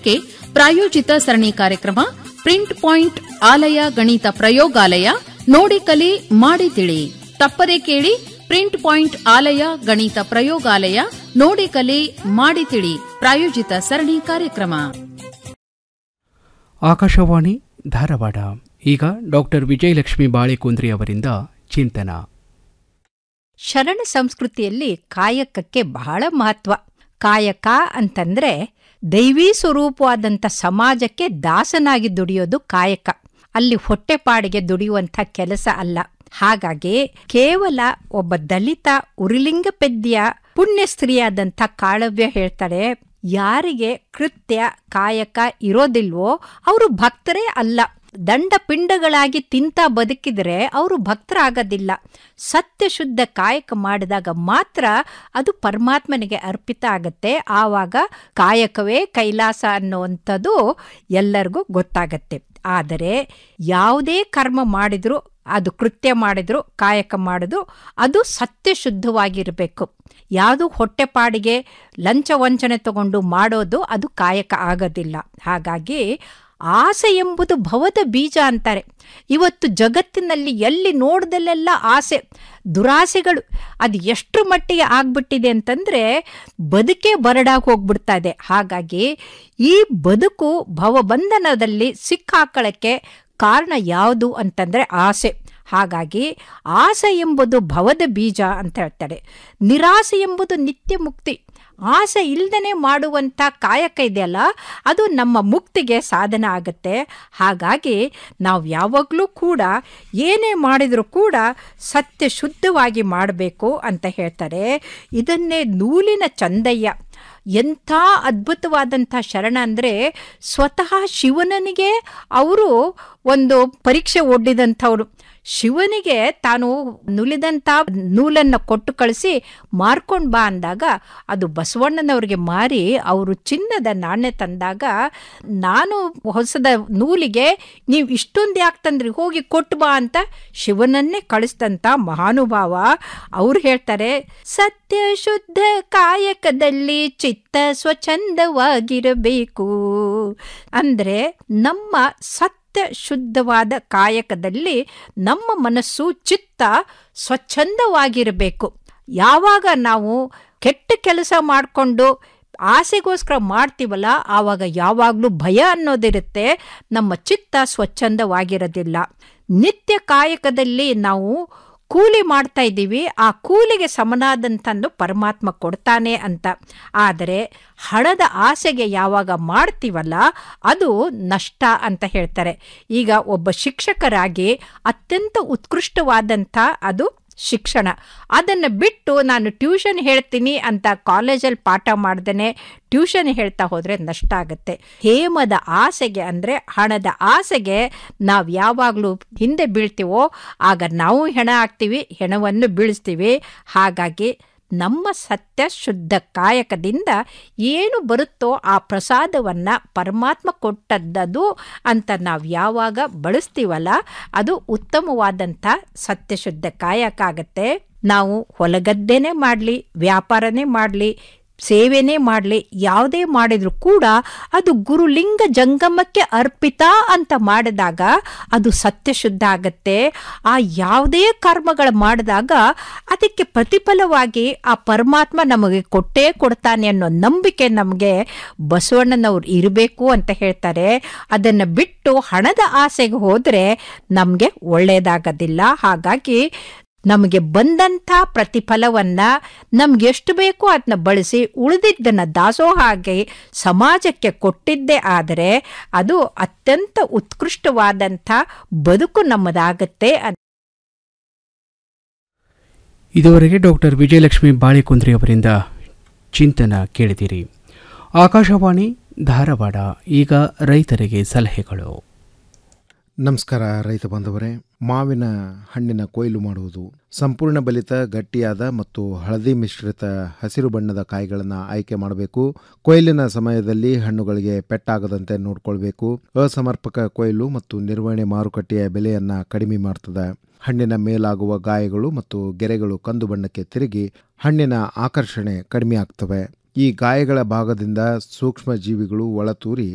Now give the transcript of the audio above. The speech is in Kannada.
ಮೂವತ್ತಕ್ಕೆ ಪ್ರಾಯೋಜಿತ ಸರಣಿ ಕಾರ್ಯಕ್ರಮ ಪ್ರಿಂಟ್ ಪಾಯಿಂಟ್ ಆಲಯ ಗಣಿತ ಪ್ರಯೋಗಾಲಯ ನೋಡಿ ಕಲಿ ಮಾಡಿ ತಿಳಿ ತಪ್ಪದೆ ಕೇಳಿ ಪ್ರಿಂಟ್ ಪಾಯಿಂಟ್ ಆಲಯ ಗಣಿತ ಪ್ರಯೋಗಾಲಯ ನೋಡಿ ಕಲಿ ಮಾಡಿ ತಿಳಿ ಪ್ರಾಯೋಜಿತ ಸರಣಿ ಕಾರ್ಯಕ್ರಮ ಆಕಾಶವಾಣಿ ಧಾರವಾಡ ಈಗ ಡಾಕ್ಟರ್ ವಿಜಯಲಕ್ಷ್ಮಿ ಬಾಳೆಕುಂದ್ರಿ ಅವರಿಂದ ಚಿಂತನ ಶರಣ ಸಂಸ್ಕೃತಿಯಲ್ಲಿ ಕಾಯಕಕ್ಕೆ ಬಹಳ ಮಹತ್ವ ಕಾಯಕ ಅಂತಂದ್ರೆ ದೈವೀ ಸ್ವರೂಪವಾದಂಥ ಸಮಾಜಕ್ಕೆ ದಾಸನಾಗಿ ದುಡಿಯೋದು ಕಾಯಕ ಅಲ್ಲಿ ಹೊಟ್ಟೆಪಾಡಿಗೆ ದುಡಿಯುವಂಥ ಕೆಲಸ ಅಲ್ಲ ಹಾಗಾಗಿ ಕೇವಲ ಒಬ್ಬ ದಲಿತ ಉರಿಲಿಂಗ ಪೆದ್ಯ ಪುಣ್ಯ ಸ್ತ್ರೀಯಾದಂಥ ಕಾಳವ್ಯ ಹೇಳ್ತಾರೆ ಯಾರಿಗೆ ಕೃತ್ಯ ಕಾಯಕ ಇರೋದಿಲ್ವೋ ಅವರು ಭಕ್ತರೇ ಅಲ್ಲ ದಂಡ ಪಿಂಡಗಳಾಗಿ ತಿಂತ ಬದುಕಿದ್ರೆ ಅವರು ಭಕ್ತರಾಗೋದಿಲ್ಲ ಸತ್ಯ ಶುದ್ಧ ಕಾಯಕ ಮಾಡಿದಾಗ ಮಾತ್ರ ಅದು ಪರಮಾತ್ಮನಿಗೆ ಅರ್ಪಿತ ಆಗತ್ತೆ ಆವಾಗ ಕಾಯಕವೇ ಕೈಲಾಸ ಅನ್ನುವಂಥದ್ದು ಎಲ್ಲರಿಗೂ ಗೊತ್ತಾಗತ್ತೆ ಆದರೆ ಯಾವುದೇ ಕರ್ಮ ಮಾಡಿದ್ರು ಅದು ಕೃತ್ಯ ಮಾಡಿದ್ರು ಕಾಯಕ ಮಾಡಿದ್ರು ಅದು ಸತ್ಯ ಶುದ್ಧವಾಗಿರಬೇಕು ಯಾವುದು ಹೊಟ್ಟೆಪಾಡಿಗೆ ಲಂಚ ವಂಚನೆ ತಗೊಂಡು ಮಾಡೋದು ಅದು ಕಾಯಕ ಆಗೋದಿಲ್ಲ ಹಾಗಾಗಿ ಆಸೆ ಎಂಬುದು ಭವದ ಬೀಜ ಅಂತಾರೆ ಇವತ್ತು ಜಗತ್ತಿನಲ್ಲಿ ಎಲ್ಲಿ ನೋಡ್ದಲ್ಲೆಲ್ಲ ಆಸೆ ದುರಾಸೆಗಳು ಅದು ಎಷ್ಟು ಮಟ್ಟಿಗೆ ಆಗ್ಬಿಟ್ಟಿದೆ ಅಂತಂದ್ರೆ ಬದುಕೇ ಬರಡಾಗಿ ಹೋಗ್ಬಿಡ್ತಾ ಇದೆ ಹಾಗಾಗಿ ಈ ಬದುಕು ಭವಬಂಧನದಲ್ಲಿ ಸಿಕ್ಕಾಕಳಕ್ಕೆ ಕಾರಣ ಯಾವುದು ಅಂತಂದ್ರೆ ಆಸೆ ಹಾಗಾಗಿ ಆಸೆ ಎಂಬುದು ಭವದ ಬೀಜ ಅಂತ ಹೇಳ್ತಾರೆ ನಿರಾಸೆ ಎಂಬುದು ನಿತ್ಯ ಮುಕ್ತಿ ಆಸೆ ಇಲ್ದನೆ ಮಾಡುವಂಥ ಕಾಯಕ ಇದೆಯಲ್ಲ ಅದು ನಮ್ಮ ಮುಕ್ತಿಗೆ ಸಾಧನ ಆಗುತ್ತೆ ಹಾಗಾಗಿ ನಾವು ಯಾವಾಗಲೂ ಕೂಡ ಏನೇ ಮಾಡಿದರೂ ಕೂಡ ಸತ್ಯ ಶುದ್ಧವಾಗಿ ಮಾಡಬೇಕು ಅಂತ ಹೇಳ್ತಾರೆ ಇದನ್ನೇ ನೂಲಿನ ಚಂದಯ್ಯ ಎಂಥ ಅದ್ಭುತವಾದಂಥ ಶರಣ ಅಂದರೆ ಸ್ವತಃ ಶಿವನನಿಗೆ ಅವರು ಒಂದು ಪರೀಕ್ಷೆ ಒಡ್ಡಿದಂಥವ್ರು ಶಿವನಿಗೆ ತಾನು ನುಲಿದಂಥ ನೂಲನ್ನು ಕೊಟ್ಟು ಕಳಿಸಿ ಮಾರ್ಕೊಂಡು ಬಾ ಅಂದಾಗ ಅದು ಬಸವಣ್ಣನವ್ರಿಗೆ ಮಾರಿ ಅವರು ಚಿನ್ನದ ನಾಣ್ಯ ತಂದಾಗ ನಾನು ಹೊಸದ ನೂಲಿಗೆ ನೀವು ಇಷ್ಟೊಂದು ಯಾಕೆ ತಂದ್ರಿ ಹೋಗಿ ಕೊಟ್ಟು ಬಾ ಅಂತ ಶಿವನನ್ನೇ ಕಳಿಸಿದಂಥ ಮಹಾನುಭಾವ ಅವ್ರು ಹೇಳ್ತಾರೆ ಸತ್ಯ ಶುದ್ಧ ಕಾಯಕದಲ್ಲಿ ಚಿತ್ತ ಸ್ವಚ್ಛಂದವಾಗಿರಬೇಕು ಅಂದ್ರೆ ನಮ್ಮ ಸತ್ಯ ಶುದ್ಧವಾದ ಕಾಯಕದಲ್ಲಿ ನಮ್ಮ ಮನಸ್ಸು ಚಿತ್ತ ಸ್ವಚ್ಛಂದವಾಗಿರಬೇಕು ಯಾವಾಗ ನಾವು ಕೆಟ್ಟ ಕೆಲಸ ಮಾಡಿಕೊಂಡು ಆಸೆಗೋಸ್ಕರ ಮಾಡ್ತೀವಲ್ಲ ಆವಾಗ ಯಾವಾಗಲೂ ಭಯ ಅನ್ನೋದಿರುತ್ತೆ ನಮ್ಮ ಚಿತ್ತ ಸ್ವಚ್ಛಂದವಾಗಿರೋದಿಲ್ಲ ನಿತ್ಯ ಕಾಯಕದಲ್ಲಿ ನಾವು ಕೂಲಿ ಮಾಡ್ತಾ ಇದ್ದೀವಿ ಆ ಕೂಲಿಗೆ ಸಮನಾದಂಥದ್ದು ಪರಮಾತ್ಮ ಕೊಡ್ತಾನೆ ಅಂತ ಆದರೆ ಹಣದ ಆಸೆಗೆ ಯಾವಾಗ ಮಾಡ್ತೀವಲ್ಲ ಅದು ನಷ್ಟ ಅಂತ ಹೇಳ್ತಾರೆ ಈಗ ಒಬ್ಬ ಶಿಕ್ಷಕರಾಗಿ ಅತ್ಯಂತ ಉತ್ಕೃಷ್ಟವಾದಂಥ ಅದು ಶಿಕ್ಷಣ ಅದನ್ನು ಬಿಟ್ಟು ನಾನು ಟ್ಯೂಷನ್ ಹೇಳ್ತೀನಿ ಅಂತ ಕಾಲೇಜಲ್ಲಿ ಪಾಠ ಮಾಡ್ದೇನೆ ಟ್ಯೂಷನ್ ಹೇಳ್ತಾ ಹೋದರೆ ನಷ್ಟ ಆಗುತ್ತೆ ಹೇಮದ ಆಸೆಗೆ ಅಂದರೆ ಹಣದ ಆಸೆಗೆ ನಾವು ಯಾವಾಗಲೂ ಹಿಂದೆ ಬೀಳ್ತೀವೋ ಆಗ ನಾವು ಹೆಣ ಹಾಕ್ತೀವಿ ಹೆಣವನ್ನು ಬೀಳಿಸ್ತೀವಿ ಹಾಗಾಗಿ ನಮ್ಮ ಸತ್ಯ ಶುದ್ಧ ಕಾಯಕದಿಂದ ಏನು ಬರುತ್ತೋ ಆ ಪ್ರಸಾದವನ್ನು ಪರಮಾತ್ಮ ಕೊಟ್ಟದ್ದದು ಅಂತ ನಾವು ಯಾವಾಗ ಬಳಸ್ತೀವಲ್ಲ ಅದು ಉತ್ತಮವಾದಂಥ ಸತ್ಯಶುದ್ಧ ಕಾಯಕ ಆಗತ್ತೆ ನಾವು ಹೊಲಗದ್ದೆನೇ ಮಾಡಲಿ ವ್ಯಾಪಾರನೇ ಮಾಡಲಿ ಸೇವೆನೇ ಮಾಡಲಿ ಯಾವುದೇ ಮಾಡಿದ್ರು ಕೂಡ ಅದು ಗುರುಲಿಂಗ ಜಂಗಮಕ್ಕೆ ಅರ್ಪಿತ ಅಂತ ಮಾಡಿದಾಗ ಅದು ಸತ್ಯಶುದ್ಧ ಆಗತ್ತೆ ಆ ಯಾವುದೇ ಕರ್ಮಗಳು ಮಾಡಿದಾಗ ಅದಕ್ಕೆ ಪ್ರತಿಫಲವಾಗಿ ಆ ಪರಮಾತ್ಮ ನಮಗೆ ಕೊಟ್ಟೇ ಕೊಡ್ತಾನೆ ಅನ್ನೋ ನಂಬಿಕೆ ನಮಗೆ ಬಸವಣ್ಣನವ್ರು ಇರಬೇಕು ಅಂತ ಹೇಳ್ತಾರೆ ಅದನ್ನು ಬಿಟ್ಟು ಹಣದ ಆಸೆಗೆ ಹೋದರೆ ನಮಗೆ ಒಳ್ಳೆಯದಾಗೋದಿಲ್ಲ ಹಾಗಾಗಿ ನಮಗೆ ಬಂದಂಥ ಪ್ರತಿಫಲವನ್ನ ನಮ್ಗೆ ಎಷ್ಟು ಬೇಕೋ ಅದನ್ನ ಬಳಸಿ ಉಳಿದಿದ್ದನ್ನ ದಾಸೋಹ ಆಗಿ ಸಮಾಜಕ್ಕೆ ಕೊಟ್ಟಿದ್ದೇ ಆದರೆ ಅದು ಅತ್ಯಂತ ಉತ್ಕೃಷ್ಟವಾದಂಥ ಬದುಕು ನಮ್ಮದಾಗತ್ತೆ ಅಂತ ಇದುವರೆಗೆ ಡಾಕ್ಟರ್ ವಿಜಯಲಕ್ಷ್ಮಿ ಬಾಳೆಕುಂದ್ರಿ ಅವರಿಂದ ಚಿಂತನ ಕೇಳಿದಿರಿ ಆಕಾಶವಾಣಿ ಧಾರವಾಡ ಈಗ ರೈತರಿಗೆ ಸಲಹೆಗಳು ನಮಸ್ಕಾರ ರೈತ ಬಾಂಧವರೇ ಮಾವಿನ ಹಣ್ಣಿನ ಕೊಯ್ಲು ಮಾಡುವುದು ಸಂಪೂರ್ಣ ಬಲಿತ ಗಟ್ಟಿಯಾದ ಮತ್ತು ಹಳದಿ ಮಿಶ್ರಿತ ಹಸಿರು ಬಣ್ಣದ ಕಾಯಿಗಳನ್ನು ಆಯ್ಕೆ ಮಾಡಬೇಕು ಕೊಯ್ಲಿನ ಸಮಯದಲ್ಲಿ ಹಣ್ಣುಗಳಿಗೆ ಪೆಟ್ಟಾಗದಂತೆ ನೋಡಿಕೊಳ್ಬೇಕು ಅಸಮರ್ಪಕ ಕೊಯ್ಲು ಮತ್ತು ನಿರ್ವಹಣೆ ಮಾರುಕಟ್ಟೆಯ ಬೆಲೆಯನ್ನು ಕಡಿಮೆ ಮಾಡ್ತದೆ ಹಣ್ಣಿನ ಮೇಲಾಗುವ ಗಾಯಗಳು ಮತ್ತು ಗೆರೆಗಳು ಕಂದು ಬಣ್ಣಕ್ಕೆ ತಿರುಗಿ ಹಣ್ಣಿನ ಆಕರ್ಷಣೆ ಕಡಿಮೆ ಆಗ್ತವೆ ಈ ಗಾಯಗಳ ಭಾಗದಿಂದ ಸೂಕ್ಷ್ಮ ಜೀವಿಗಳು ಒಳತೂರಿ